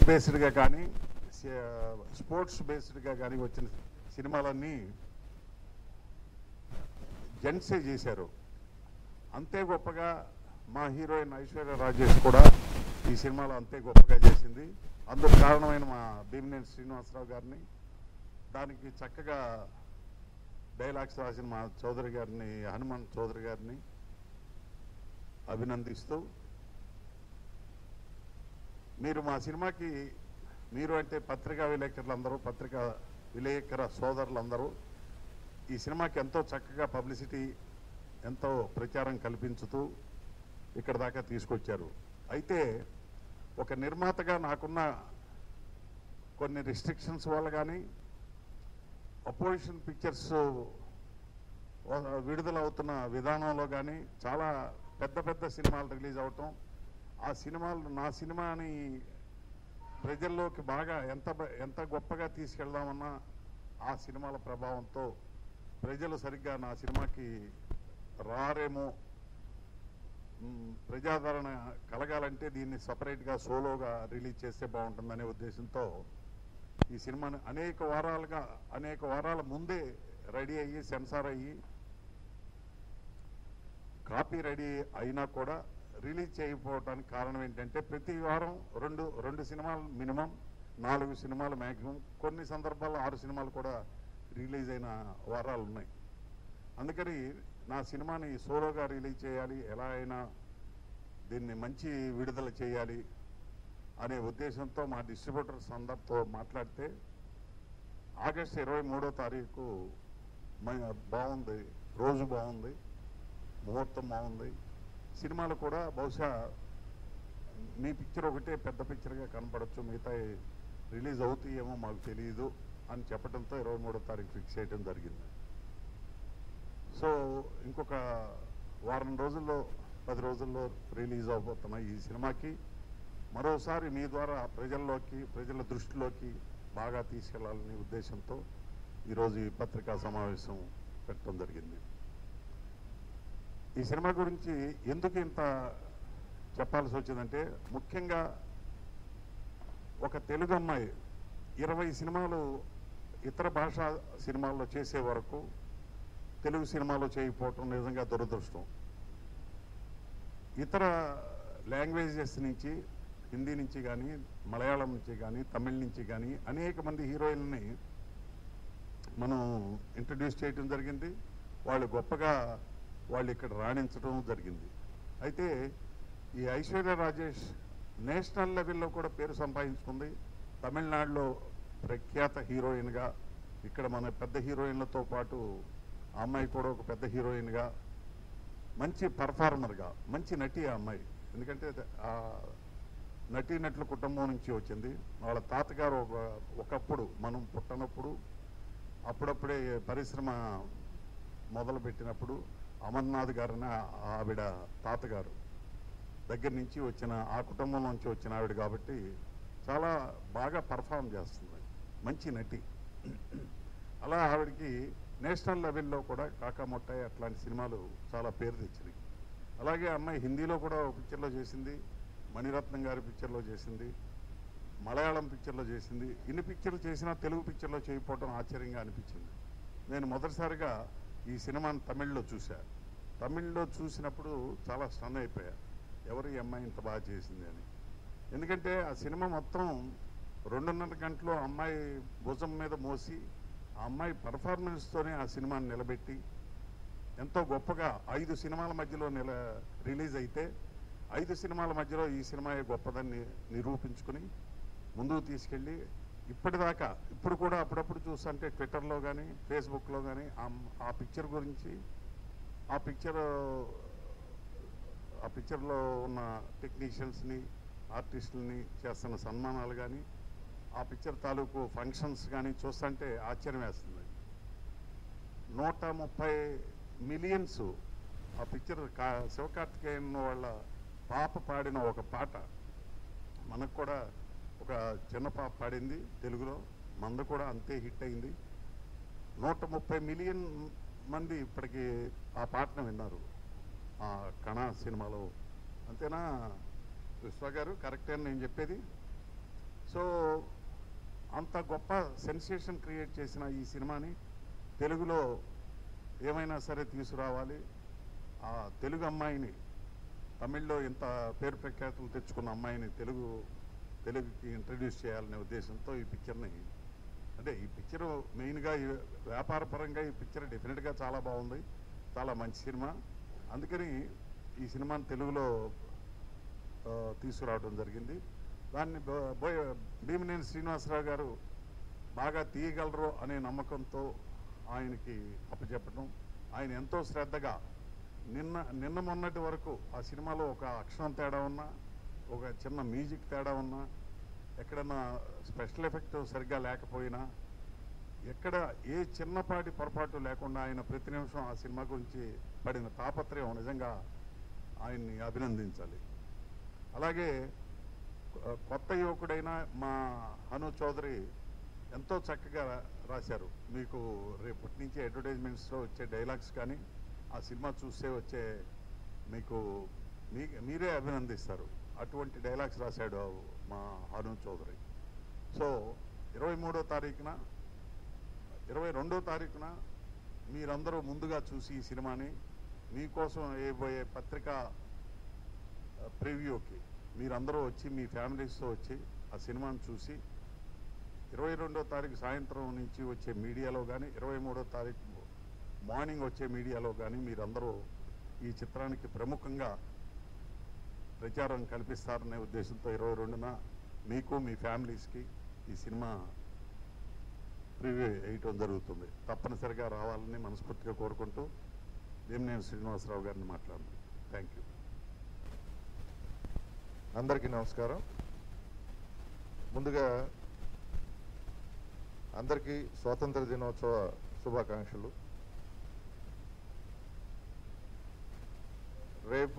బేస్డ్గా కానీ స్పోర్ట్స్ బేస్డ్గా కానీ వచ్చిన సినిమాలన్నీ జెంట్సే చేశారు అంతే గొప్పగా మా హీరోయిన్ ఐశ్వర్య రాజేష్ కూడా ఈ సినిమాలో అంతే గొప్పగా చేసింది అందుకు కారణమైన మా భీమినేని శ్రీనివాసరావు గారిని దానికి చక్కగా డైలాగ్స్ రాసిన మా చౌదరి గారిని హనుమాన్ చౌదరి గారిని అభినందిస్తూ మీరు మా సినిమాకి మీరు అంటే పత్రికా విలేకరులందరూ పత్రికా విలేకర సోదరులందరూ ఈ సినిమాకి ఎంతో చక్కగా పబ్లిసిటీ ఎంతో ప్రచారం కల్పించుతూ ఇక్కడ దాకా తీసుకొచ్చారు అయితే ఒక నిర్మాతగా నాకున్న కొన్ని రిస్ట్రిక్షన్స్ వల్ల కానీ అపోజిషన్ పిక్చర్స్ విడుదల అవుతున్న విధానంలో కానీ చాలా పెద్ద పెద్ద సినిమాలు రిలీజ్ అవటం ఆ సినిమాలు నా సినిమాని ప్రజల్లోకి బాగా ఎంత బ- ఎంత గొప్పగా తీసుకెళ్దామన్నా ఆ సినిమాల ప్రభావంతో ప్రజలు సరిగ్గా నా సినిమాకి రారేమో మ్, ప్రజాదరణ కలగాలంటే దీన్ని సపరేట్గా సోలోగా రిలీజ్ చేస్తే బాగుంటుందనే ఉద్దేశంతో ఈ సినిమాని అనేక వారాలుగా అనేక వారాల ముందే రెడీ అయ్యి సెన్సార్ అయ్యి కాపీ రెడీ అయినా కూడా రిలీజ్ చేయకపోవడానికి కారణం ఏంటంటే ప్రతి వారం రెండు రెండు సినిమాలు మినిమం నాలుగు సినిమాలు మ్యాక్సిమం కొన్ని సందర్భాల్లో ఆరు సినిమాలు కూడా రిలీజ్ అయిన వారాలు ఉన్నాయి అందుకని నా సినిమాని సోలోగా రిలీజ్ చేయాలి ఎలా అయినా దీన్ని మంచి విడుదల చేయాలి అనే ఉద్దేశంతో మా డిస్ట్రిబ్యూటర్స్ అందరితో మాట్లాడితే ఆగస్టు ఇరవై మూడో తారీఖు మ- బాగుంది రోజు బాగుంది ముహూర్తం బాగుంది సినిమాలు కూడా బహుశా మీ పిక్చర్ ఒకటే పెద్ద పిక్చర్గా కనపడచ్చు మిగతా రిలీజ్ అవుతాయేమో మాకు తెలియదు అని చెప్పడంతో ఇరవై మూడో తారీఖు ఫిక్స్ చేయడం జరిగింది సో ఇంకొక వారం రోజుల్లో పది రోజుల్లో రిలీజ్ అవబోతున్న ఈ సినిమాకి మరోసారి మీ ద్వారా ప్రజల్లోకి ప్రజల దృష్టిలోకి బాగా తీసుకెళ్లాలనే ఉద్దేశంతో ఈరోజు ఈ పత్రికా సమావేశం పెట్టడం జరిగింది ఈ సినిమా గురించి ఎందుకు ఇంత చెప్పాల్సి వచ్చిందంటే ముఖ్యంగా ఒక తెలుగు అమ్మాయి ఇరవై సినిమాలు ఇతర భాషా సినిమాల్లో చేసే వరకు తెలుగు సినిమాలో చేయకపోవటం నిజంగా దురదృష్టం ఇతర లాంగ్వేజెస్ నుంచి హిందీ నుంచి కానీ మలయాళం నుంచి కానీ తమిళ్ నుంచి కానీ అనేక మంది హీరోయిన్ని మనం ఇంట్రడ్యూస్ చేయడం జరిగింది వాళ్ళు గొప్పగా వాళ్ళు ఇక్కడ రాణించడం జరిగింది అయితే ఈ ఐశ్వర్య రాజేష్ నేషనల్ లెవెల్లో కూడా పేరు సంపాదించుకుంది తమిళనాడులో ప్రఖ్యాత హీరోయిన్గా ఇక్కడ మన పెద్ద హీరోయిన్లతో పాటు ఆ అమ్మాయి కూడా ఒక పెద్ద హీరోయిన్గా మంచి పర్ఫార్మర్గా మంచి నటి ఆ అమ్మాయి ఎందుకంటే ఆ నటీనటుల కుటుంబం నుంచి వచ్చింది వాళ్ళ తాతగారు ఒక ఒకప్పుడు మనం పుట్టనప్పుడు అప్పుడప్పుడే పరిశ్రమ మొదలు పెట్టినప్పుడు అమర్నాథ్ గారని ఆ- ఆవిడ తాతగారు దగ్గర నుంచి వచ్చిన ఆ కుటుంబం నుంచి వచ్చిన ఆవిడ కాబట్టి చాలా బాగా పర్ఫామ్ చేస్తుంది మంచి నటి అలా ఆవిడకి నేషనల్ లెవెల్లో కూడా కాకా మొట్టాయి అట్లాంటి సినిమాలు చాలా పేరు తెచ్చినాయి అలాగే అమ్మాయి హిందీలో కూడా ఒక పిక్చర్లో చేసింది మణిరత్నం గారి పిక్చర్లో చేసింది మలయాళం పిక్చర్లో చేసింది ఇన్ని పిక్చర్లు చేసినా తెలుగు పిక్చర్లో చేయకపోవడం ఆశ్చర్యంగా అనిపించింది నేను మొదటిసారిగా ఈ సినిమాని తమిళ్లో చూశా తమిళ్లో చూసినప్పుడు చాలా స్టన్ అయిపోయా ఎవరు ఈ అమ్మాయి ఇంత బాగా చేసింది అని ఎందుకంటే ఆ సినిమా మొత్తం రెండున్నర గంటలు ఆ అమ్మాయి భుజం మీద మోసి ఆ అమ్మాయి పర్ఫార్మెన్స్తోనే ఆ సినిమాని నిలబెట్టి ఎంతో గొప్పగా ఐదు సినిమాల మధ్యలో నిల రిలీజ్ అయితే ఐదు సినిమాల మధ్యలో ఈ సినిమా గొప్పదని నిరూపించుకుని ముందుకు తీసుకెళ్ళి ఇప్పటిదాకా ఇప్పుడు కూడా అప్పుడప్పుడు చూస్తుంటే ట్విట్టర్లో కానీ ఫేస్బుక్లో కానీ ఆ పిక్చర్ గురించి ఆ పిక్చర్ ఆ పిక్చర్లో ఉన్న టెక్నీషియన్స్ని ఆర్టిస్టులని చేస్తున్న సన్మానాలు కానీ ఆ పిక్చర్ తాలూకు ఫంక్షన్స్ కానీ చూస్తుంటే ఆశ్చర్యం వేస్తుంది నూట ముప్పై మిలియన్స్ ఆ పిక్చర్ కా శివకార్తికేయన్ వాళ్ళ పాప పాడిన ఒక పాట మనకు కూడా ఒక చిన్న పాప పాడింది తెలుగులో మంద కూడా అంతే హిట్ అయింది నూట ముప్పై మిలియన్ మంది ఇప్పటికి ఆ పాటను విన్నారు ఆ కణ సినిమాలో అంతేనా విశ్వ గారు కరెక్టే అని నేను చెప్పేది సో అంత గొప్ప సెన్సేషన్ క్రియేట్ చేసిన ఈ సినిమాని తెలుగులో ఏమైనా సరే తీసుకురావాలి ఆ తెలుగు అమ్మాయిని తమిళ్లో ఇంత పేరు ప్రఖ్యాతులు తెచ్చుకున్న అమ్మాయిని తెలుగు తెలుగుకి ఇంట్రడ్యూస్ చేయాలనే ఉద్దేశంతో ఈ పిక్చర్ని అంటే ఈ పిక్చర్ మెయిన్గా ఈ వ్యాపారపరంగా ఈ పిక్చర్ డెఫినెట్గా చాలా బాగుంది చాలా మంచి సినిమా అందుకని ఈ సినిమాని తెలుగులో ఆ, తీసుకురావడం జరిగింది దాన్ని బో- బోయ భీమనేని శ్రీనివాసరావు గారు బాగా తీయగలరు అనే నమ్మకంతో ఆయనకి అప్పచెప్పడం ఆయన ఎంతో శ్రద్ధగా నిన్న నిన్న మొన్నటి వరకు ఆ సినిమాలో ఒక అక్షరం తేడా ఉన్నా ఒక చిన్న మ్యూజిక్ తేడా ఉన్నా ఎక్కడన్నా స్పెషల్ ఎఫెక్ట్ సరిగ్గా లేకపోయినా ఎక్కడ ఏ చిన్నపాటి పొరపాటు లేకుండా ఆయన ప్రతి నిమిషం ఆ సినిమా గురించి పడిన తాపత్రయం నిజంగా ఆయన్ని అభినందించాలి అలాగే కొ- కొత్త యువకుడైన మా హను చౌదరి ఎంతో చక్కగా రాశారు మీకు రేపటి నుంచి అడ్వర్టైజ్మెంట్స్లో వచ్చే డైలాగ్స్ కానీ ఆ సినిమా చూస్తే వచ్చే మీకు మీ మీరే అభినందిస్తారు అటువంటి డైలాగ్స్ రాశాడు మా హను చౌదరి సో ఇరవై మూడో తారీఖున ఇరవై రెండో తారీఖున మీరందరూ ముందుగా చూసి ఈ సినిమాని మీకోసం వేయబోయే పత్రిక ప్రివ్యూకి మీరందరూ వచ్చి మీ ఫ్యామిలీస్తో వచ్చి ఆ సినిమాని చూసి ఇరవై రెండో తారీఖు సాయంత్రం నుంచి వచ్చే మీడియాలో కానీ ఇరవై మూడో తారీఖు మార్నింగ్ వచ్చే మీడియాలో కానీ మీరందరూ ఈ చిత్రానికి ప్రముఖంగా ప్రచారం కల్పిస్తారనే ఉద్దేశంతో ఇరవై రెండున మీకు మీ ఫ్యామిలీస్కి ఈ సినిమా ప్రివ్యూ వేయటం జరుగుతుంది తప్పనిసరిగా రావాలని మనస్ఫూర్తిగా కోరుకుంటూ దేమినేని శ్రీనివాసరావు గారిని మాట్లాడుతున్నాను థ్యాంక్ యూ అందరికీ నమస్కారం ముందుగా అందరికీ స్వాతంత్ర దినోత్సవ శుభాకాంక్షలు రేపు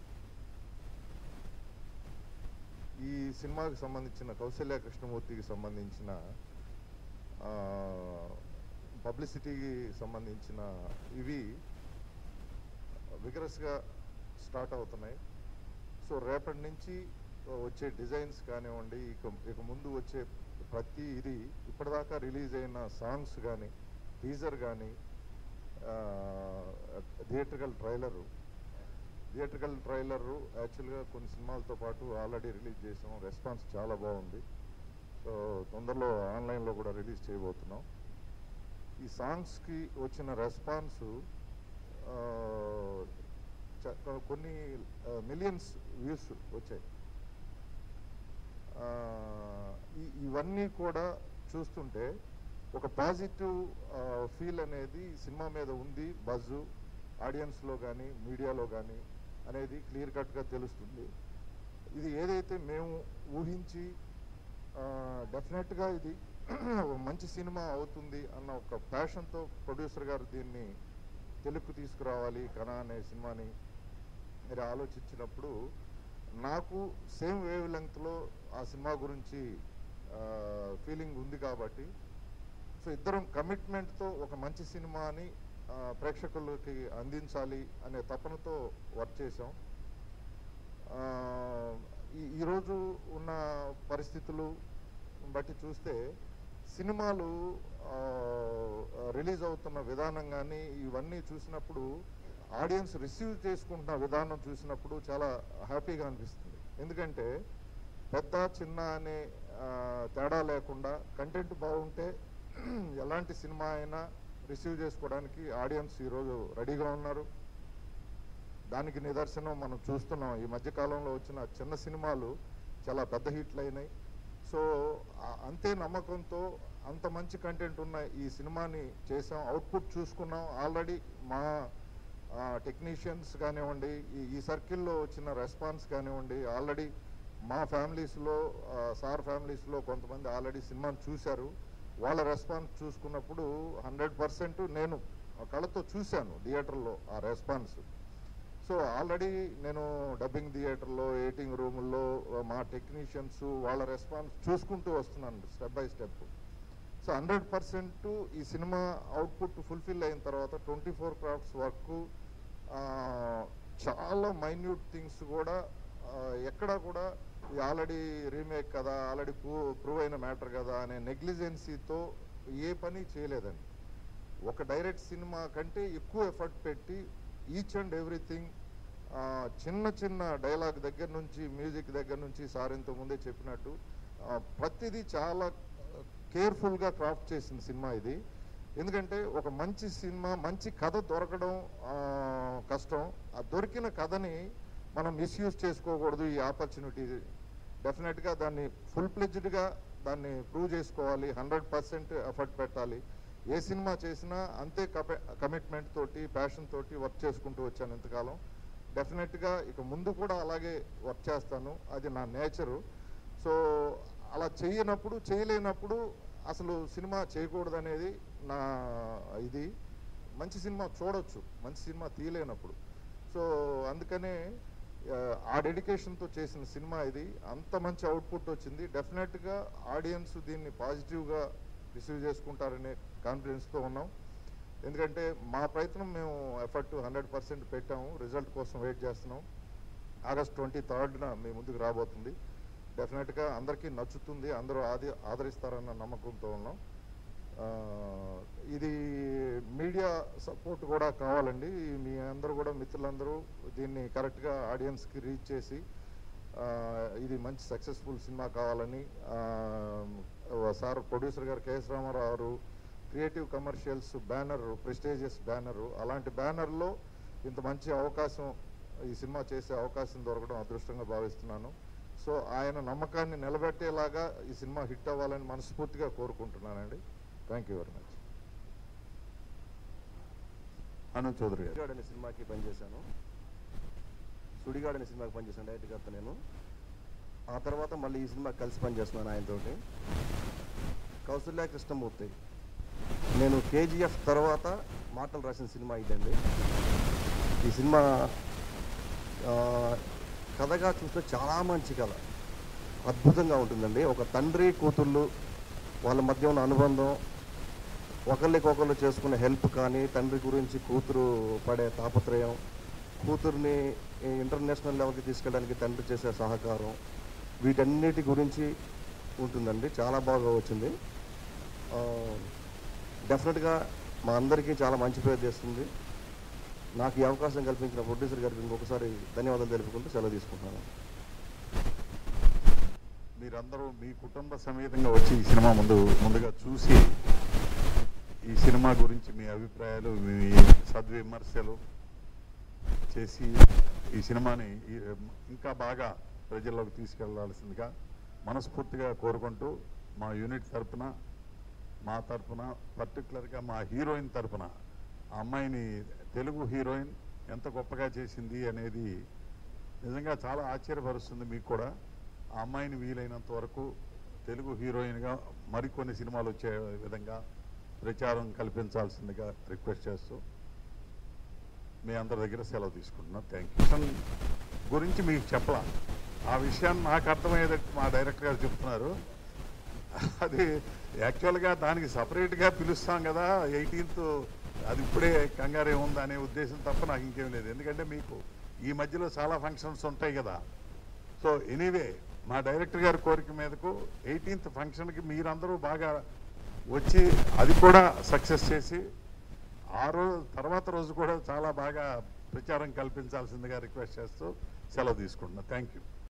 ఈ సినిమాకి సంబంధించిన కౌశల్య కృష్ణమూర్తికి సంబంధించిన ఆ, పబ్లిసిటీకి సంబంధించిన ఇవి విగరస్గా స్టార్ట్ అవుతున్నాయి సో రేపటి నుంచి వచ్చే డిజైన్స్ కానివ్వండి ఇక ఇక ముందు వచ్చే ప్రతి ఇది ఇప్పటిదాకా రిలీజ్ అయిన సాంగ్స్ కానీ టీజర్ కానీ థియేట్రికల్ ట్రైలరు థియేట్రికల్ ట్రైలరు యాక్చువల్గా కొన్ని సినిమాలతో పాటు ఆల్రెడీ రిలీజ్ చేసాం రెస్పాన్స్ చాలా బాగుంది సో తొందరలో ఆన్లైన్లో కూడా రిలీజ్ చేయబోతున్నాం ఈ సాంగ్స్కి వచ్చిన రెస్పాన్సు చ- కొన్ని మిలియన్స్ వ్యూస్ వచ్చాయి ఆ, ఈ ఇవన్నీ కూడా చూస్తుంటే ఒక పాజిటివ్ ఫీల్ అనేది సినిమా మీద ఉంది బజ్జు ఆడియన్స్లో కానీ మీడియాలో కానీ అనేది క్లియర్ కట్గా తెలుస్తుంది ఇది ఏదైతే మేము ఊహించి డెఫినెట్గా ఇది ఒక మంచి సినిమా అవుతుంది అన్న ఒక ప్యాషన్తో ప్రొడ్యూసర్ గారు దీన్ని తెలుగుకు తీసుకురావాలి కన అనే సినిమాని మీరు ఆలోచించినప్పుడు నాకు సేమ్ వేవ్ లెంగ్త్లో ఆ సినిమా గురించి ఫీలింగ్ ఉంది కాబట్టి సో ఇద్దరం కమిట్మెంట్తో ఒక మంచి సినిమాని ఆ, ప్రేక్షకులకి అందించాలి అనే తపనతో వర్క్ చేసాం ఆ, ఈ ఈరోజు ఉన్న పరిస్థితులు బట్టి చూస్తే సినిమాలు ఆ, రిలీజ్ అవుతున్న విధానం కానీ ఇవన్నీ చూసినప్పుడు ఆడియన్స్ రిసీవ్ చేసుకుంటున్న విధానం చూసినప్పుడు చాలా హ్యాపీగా అనిపిస్తుంది ఎందుకంటే పెద్ద చిన్న అనే ఆ, తేడా లేకుండా కంటెంట్ బాగుంటే ఎలాంటి సినిమా అయినా రిసీవ్ చేసుకోవడానికి ఆడియన్స్ ఈరోజు రెడీగా ఉన్నారు దానికి నిదర్శనం మనం చూస్తున్నాం ఈ మధ్యకాలంలో వచ్చిన చిన్న సినిమాలు చాలా పెద్ద హిట్లు అయినాయి సో ఆ- అంతే నమ్మకంతో అంత మంచి కంటెంట్ ఉన్న ఈ సినిమాని చేసాం అవుట్పుట్ చూసుకున్నాం ఆల్రెడీ మా టెక్నీషియన్స్ కానివ్వండి ఈ ఈ సర్కిల్లో వచ్చిన రెస్పాన్స్ కానివ్వండి ఆల్రెడీ మా ఫ్యామిలీస్లో సార్ ఫ్యామిలీస్లో కొంతమంది ఆల్రెడీ సినిమాని చూశారు వాళ్ళ రెస్పాన్స్ చూసుకున్నప్పుడు హండ్రెడ్ పర్సెంట్ నేను కళ్ళతో చూశాను థియేటర్లో ఆ రెస్పాన్స్ సో ఆల్రెడీ నేను డబ్బింగ్ థియేటర్లో ఎయిటింగ్ రూముల్లో మా టెక్నీషియన్స్ వాళ్ళ రెస్పాన్స్ చూసుకుంటూ వస్తున్నాను step by step so hundred percent ఈ సినిమా అవుట్పుట్ ఫుల్ఫిల్ అయిన తర్వాత ట్వంటీ ఫోర్ క్రాఫ్ట్స్ వర్క్ చాలా మైన్యూట్ థింగ్స్ కూడా ఆ, ఎక్కడా కూడా ఇది ఆల్రెడీ రీమేక్ కదా ఆల్రెడీ ప్రూవ్ ప్రూవ్ అయిన మ్యాటర్ కదా అనే నెగ్లిజెన్సీతో ఏ పని చేయలేదండి ఒక డైరెక్ట్ సినిమా కంటే ఎక్కువ ఎఫర్ట్ పెట్టి ఈచ్ అండ్ ఎవ్రీథింగ్ చిన్న చిన్న డైలాగ్ దగ్గర నుంచి మ్యూజిక్ దగ్గర నుంచి సార్ ఇంత ముందే చెప్పినట్టు ఆ, ప్రతిదీ చాలా కేర్ఫుల్గా క్రాఫ్ట్ చేసిన సినిమా ఇది ఎందుకంటే ఒక మంచి సినిమా మంచి కథ దొరకడం ఆ, కష్టం ఆ దొరికిన కథని మనం మిస్యూజ్ చేసుకోకూడదు ఈ ఆపర్చునిటీ డెఫినెట్గా దాన్ని ఫుల్ ప్లెజ్డ్గా దాన్ని ప్రూవ్ చేసుకోవాలి హండ్రెడ్ పర్సెంట్ ఎఫర్ట్ పెట్టాలి ఏ సినిమా చేసినా అంతే కమిట్మెంట్ తోటి ప్యాషన్ తోటి వర్క్ చేసుకుంటూ వచ్చాను ఇంతకాలం డెఫినెట్గా ఇక ముందు కూడా అలాగే వర్క్ చేస్తాను అది నా నేచరు సో అలా చేయనప్పుడు చేయలేనప్పుడు అసలు సినిమా చేయకూడదు అనేది నా ఇది మంచి సినిమా చూడొచ్చు మంచి సినిమా తీయలేనప్పుడు సో అందుకనే ఆ, ఆ డెడికేషన్తో చేసిన సినిమా ఇది అంత మంచి అవుట్పుట్ వచ్చింది డెఫినెట్గా ఆడియన్స్ దీన్ని పాజిటివ్గా రిసీవ్ చేసుకుంటారనే కాన్ఫిడెన్స్తో ఉన్నాం ఎందుకంటే మా ప్రయత్నం మేము ఎఫర్ట్ హండ్రెడ్ పర్సెంట్ పెట్టాము రిజల్ట్ కోసం వెయిట్ చేస్తున్నాం ఆగస్ట్ ట్వంటీ థర్డ్న మీ ముందుకు రాబోతుంది డెఫినెట్గా అందరికీ నచ్చుతుంది అందరూ ఆది ఆదరిస్తారన్న నమ్మకంతో ఉన్నాం ఆ, ఇది మీడియా సపోర్ట్ కూడా కావాలండి మీ అందరూ కూడా మిత్రులందరూ దీన్ని కరెక్ట్గా ఆడియన్స్కి రీచ్ చేసి ఆ, ఇది మంచి సక్సెస్ఫుల్ సినిమా కావాలని ఆ, sir producer garu K S Rama Rao garu creative commercials banner prestigious banner అలాంటి బ్యానర్లో ఇంత మంచి అవకాశం ఈ సినిమా చేసే అవకాశం దొరకడం అదృష్టంగా భావిస్తున్నాను సో ఆయన నమ్మకాన్ని నిలబెట్టేలాగా ఈ సినిమా హిట్ అవ్వాలని మనస్ఫూర్తిగా కోరుకుంటున్నానండి thank you very much Anu Chowdary గారు సుడిగాడు అనే సినిమాకి పనిచేశాను సుడిగాడు అనే సినిమాకి పనిచేశాను డైరెక్ట్ గారితో నేను ఆ తర్వాత మళ్ళీ ఈ సినిమాకి కలిసి పనిచేస్తున్నాను ఆయనతోటి కౌసల్య కృష్ణమూర్తి నేను కేజీఎఫ్ తర్వాత మాటలు రాసిన సినిమా ఇదండి ఈ సినిమా ఆ, కథగా చూస్తే చాలా మంచి కథ అద్భుతంగా ఉంటుందండి ఒక తండ్రి కూతుళ్ళు వాళ్ళ మధ్య ఉన్న అనుబంధం ఒకరికొకరు చేసుకునే హెల్ప్ కానీ తండ్రి గురించి కూతురు పడే తాపత్రయం కూతుర్ని ఇంటర్నేషనల్ లెవెల్కి తీసుకెళ్ళడానికి తండ్రి చేసే సహకారం వీటన్నిటి గురించి ఉంటుందండి చాలా బాగా వచ్చింది ఆ, డెఫినెట్గా మా అందరికీ చాలా మంచి పేరు చేస్తుంది నాకు ఈ అవకాశం కల్పించిన ప్రొడ్యూసర్ గారికి ఇంకొకసారి ధన్యవాదాలు తెలుపుకుంటూ సెలవు తీసుకుంటున్నాను మీరందరూ మీ కుటుంబ సమేతంగా వచ్చి ఈ సినిమా ముందు ముందుగా చూసి ఈ సినిమా గురించి మీ అభిప్రాయాలు మీ సద్విమర్శలు చేసి ఈ సినిమాని ఈ- ఇంకా బాగా ప్రజల్లోకి తీసుకెళ్లాల్సిందిగా మనస్ఫూర్తిగా కోరుకుంటూ మా యూనిట్ తరపున మా తరపున పర్టికులర్గా మా హీరోయిన్ తరపున ఆ అమ్మాయిని తెలుగు హీరోయిన్ ఎంత గొప్పగా చేసింది అనేది నిజంగా చాలా ఆశ్చర్యపరుస్తుంది మీకు కూడా ఆ అమ్మాయిని వీలైనంత వరకు తెలుగు హీరోయిన్గా మరికొన్ని సినిమాలు వచ్చే విధంగా ప్రచారం కల్పించాల్సిందిగా రిక్వెస్ట్ చేస్తూ మీ అందరి దగ్గర సెలవు తీసుకుంటున్నాను థ్యాంక్ యూ గురించి మీకు చెప్పలా ఆ విషయాన్ని నాకు అర్థమయ్యేటట్టు మా డైరెక్టర్ గారు చెప్తున్నారు అది యాక్చువల్గా దానికి సపరేట్గా పిలుస్తాం కదా ఎయిటీన్త్ అది ఇప్పుడే కంగారు ఏముంది అనే ఉద్దేశం తప్ప నాకు ఇంకేం లేదు ఎందుకంటే మీకు ఈ మధ్యలో చాలా ఫంక్షన్స్ ఉంటాయి కదా సో ఎనీవే మా డైరెక్టర్ గారి కోరిక మీదకు ఎయిటీన్త్ ఫంక్షన్కి మీరందరూ బాగా వచ్చి అది కూడా సక్సెస్ చేసి ఆ రోజు తర్వాత రోజు కూడా చాలా బాగా ప్రచారం కల్పించాల్సిందిగా రిక్వెస్ట్ చేస్తూ సెలవు తీసుకుంటున్నాను థ్యాంక్ యూ